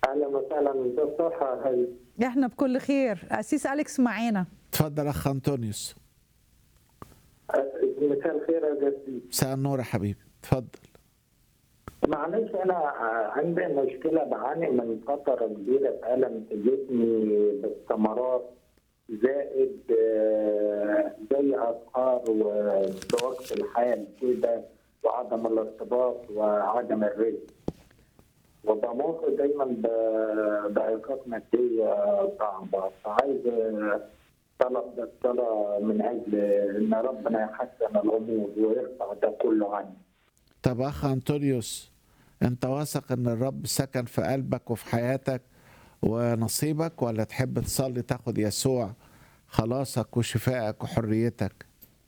اهلا وسهلا بالصحة هاي احنا بكل خير اسيس اليكس معانا اتفضل اخ انطونيوس مساء الخير يا جدي مساء النور يا حبيبي اتفضل معلش انا عندي مشكلة بعاني من فترة كبيرة في ألم في جسمي باستمرار زائد آه، زي أسهار وبوقت الحال كده وعدم الارتباط وعدم الرزق وبمر دايما ب- بعلاقات مادية صعبة فعايز آه، طلب الصلاة من أجل إن ربنا يحسن الأمور ويرفع ده كله عني. طب اخ انطونيوس انت واثق ان الرب سكن في قلبك وفي حياتك ونصيبك ولا تحب تصلي تاخد يسوع خلاصك وشفائك وحريتك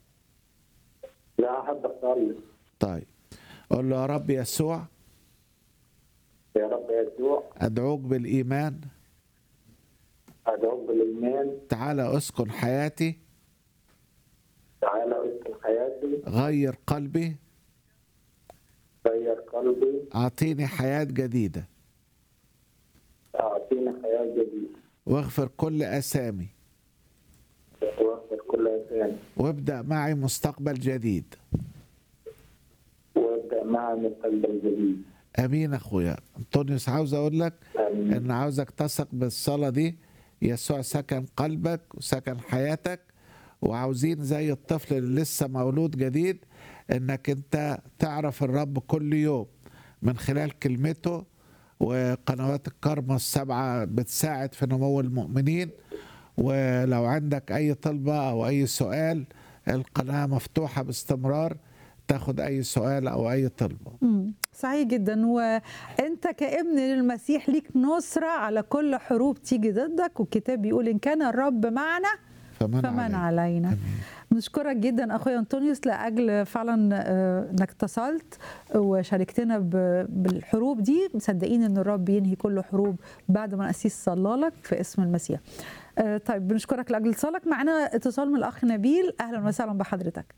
لا أحب أصلي طيب قول له يا رب يسوع يا رب يسوع ادعوك بالايمان أدعوك بالإيمان تعالى اسكن حياتي تعالى اسكن حياتي غير قلبي غير قلبي اعطيني حياه جديده أعطيني حياة جديدة واغفر كل اسامي واغفر كل إنسان وابدا معي مستقبل جديد وابدأ معي مستقبل جديد. امين اخويا انطونيوس عاوز اقول لك آمين. ان عاوزك تثق بالصلاه دي يسوع سكن قلبك وسكن حياتك وعاوزين زي الطفل اللي لسه مولود جديد انك انت تعرف الرب كل يوم من خلال كلمته وقنوات الكرمة السبعة بتساعد في نمو المؤمنين ولو عندك أي طلبة أو أي سؤال القناة مفتوحة باستمرار تاخد أي سؤال أو أي طلبة مم. صحيح جدا وانت كابن للمسيح ليك نصرة على كل حروب تيجي ضدك والكتاب بيقول ان كان الرب معنا فمن, فمن عليك. علينا آمين. بنشكرك جدا اخويا انطونيوس لاجل فعلا آه، انك اتصلت وشاركتنا ب- بالحروب دي مصدقين ان الرب ينهي كل حروب بعد ما القسيس صلى لك في اسم المسيح آه، طيب بنشكرك لاجل اتصالك معنا اتصال من الاخ نبيل اهلا وسهلا بحضرتك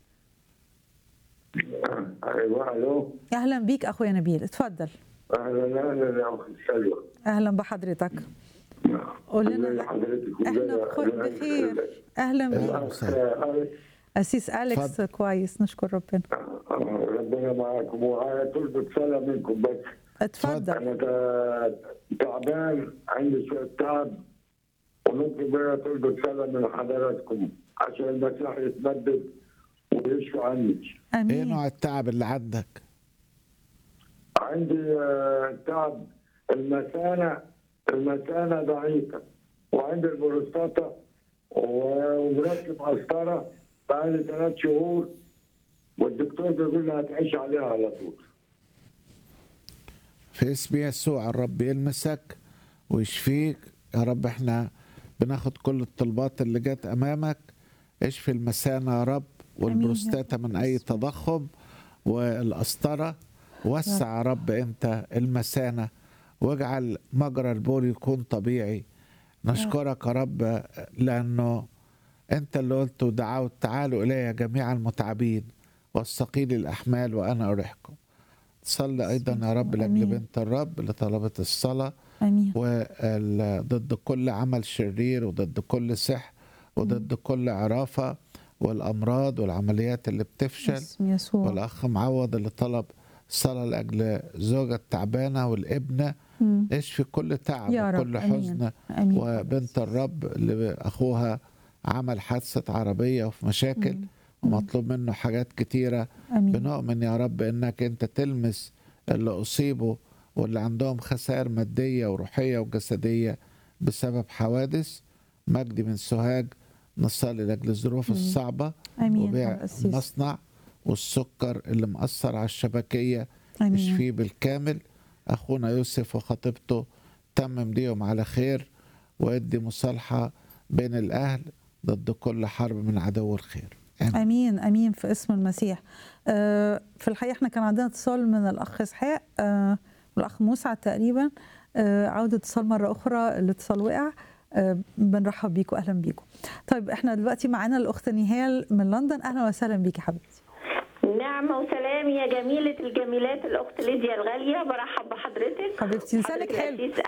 أيوة ألو اهلا بيك اخويا نبيل اتفضل أهلا أهلا يا أخي سلوى. اهلا بحضرتك قول أهلا لنا لحضرتك احنا وزي- بخ- بخير اهلا بيك الأخ أليكس اسيس اليكس اتفضل. كويس نشكر ربنا ربنا معاكم وعلى طلبة صلاة منكم بس اتفضل أنا تا- تعبان عندي شوية تعب ونطلب بيها طلبة صلاة من حضراتكم عشان المسيح يتمدد ويشفى عني ايه امين نوع التعب اللي عندك عندي آه، تعب المثانة المثانة ضعيفة وعندي البروستاتا و- ومركب قسطرة بقالي ثلاث شهور والدكتور بيقول لي هتعيش عليها على طول في اسم يسوع الرب يلمسك ويشفيك يا رب احنا بناخد كل الطلبات اللي جت امامك اشفي المثانه يا رب والبروستاتا من اي تضخم والقسطره وسع يا رب انت المثانه واجعل مجرى البول يكون طبيعي نشكرك يا رب لانه انت اللي قلت ودعوت تعالوا الي جميع المتعبين والثقيل الاحمال وانا اريحكم صلي ايضا يا رب لاجل آمين. بنت الرب اللي طلبت الصلاه امين وضد كل عمل شرير وضد كل سحر وضد كل عرافه والامراض والعمليات اللي بتفشل اسم يسوع والاخ معوض اللي طلب صلاه لاجل زوجة تعبانه والابنه مم. اشفي كل تعب يا رب وكل آمين. حزن امين وبنت الرب اللي اخوها عمل حادثه عربيه وفي مشاكل مم. ومطلوب منه حاجات كتيره امين بنؤمن يا رب انك انت تلمس اللي اصيبوا واللي عندهم خسائر ماديه وروحيه وجسديه بسبب حوادث مجدي من سوهاج نصلي لاجل الظروف مم. الصعبه امين وبيع يا قسيس. المصنع والسكر اللي مأثر على الشبكيه امين اشفيه بالكامل اخونا يوسف وخطيبته تمم ليهم على خير وادي مصالحه بين الاهل ضد كل حرب من عدو الخير آمين. امين امين في اسم المسيح آه، في الحقيقه احنا كان عندنا اتصال من الاخ اسحاق آه، والاخ مسعد تقريبا آه، عوده اتصال مره اخرى الاتصال وقع آه، بنرحب بيكم اهلا بيكم طيب احنا دلوقتي معانا الاخت نهال من لندن اهلا وسهلا بيكي حبيبتي نعمة وسلام يا جميلة الجميلات الأخت ليديا الغالية برحب بحضرتك حبيبتي لسانك حضرتك حلو الأسيس